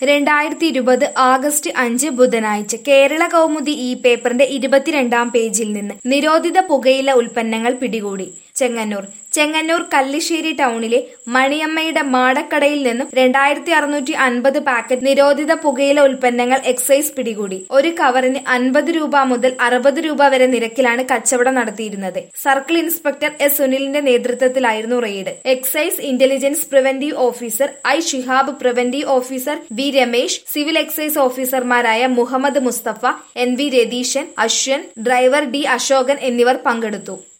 രണ്ടായിരത്തി ഇരുപത് ആഗസ്റ്റ് അഞ്ച് ബുധനാഴ്ച കേരള കൗമുദി ഈ പേപ്പറിന്റെ ഇരുപത്തിരണ്ടാം പേജിൽ നിന്ന് നിരോധിത പുകയില ഉൽപ്പന്നങ്ങൾ പിടികൂടി ചെങ്ങന്നൂർ ചെങ്ങന്നൂർ കല്ലിശ്ശേരി ടൗണിലെ മണിയമ്മയുടെ മാടക്കടയിൽ നിന്നും രണ്ടായിരത്തി അറുന്നൂറ്റി അൻപത് പാക്കറ്റ് നിരോധിത പുകയില ഉൽപ്പന്നങ്ങൾ എക്സൈസ് പിടികൂടി ഒരു കവറിന് അൻപത് രൂപ മുതൽ അറുപത് രൂപ വരെ നിരക്കിലാണ് കച്ചവടം നടത്തിയിരുന്നത് സർക്കിൾ ഇൻസ്പെക്ടർ എസ് സുനിലിന്റെ നേതൃത്വത്തിലായിരുന്നു raid excise intelligence preventive officer I Shihab preventive officer V Ramesh civil excise ഓഫീസർമാരായ Muhammad Mustafa N V Ratheeshan Ashwan driver D Ashokan എന്നിവർ പങ്കെടുത്തു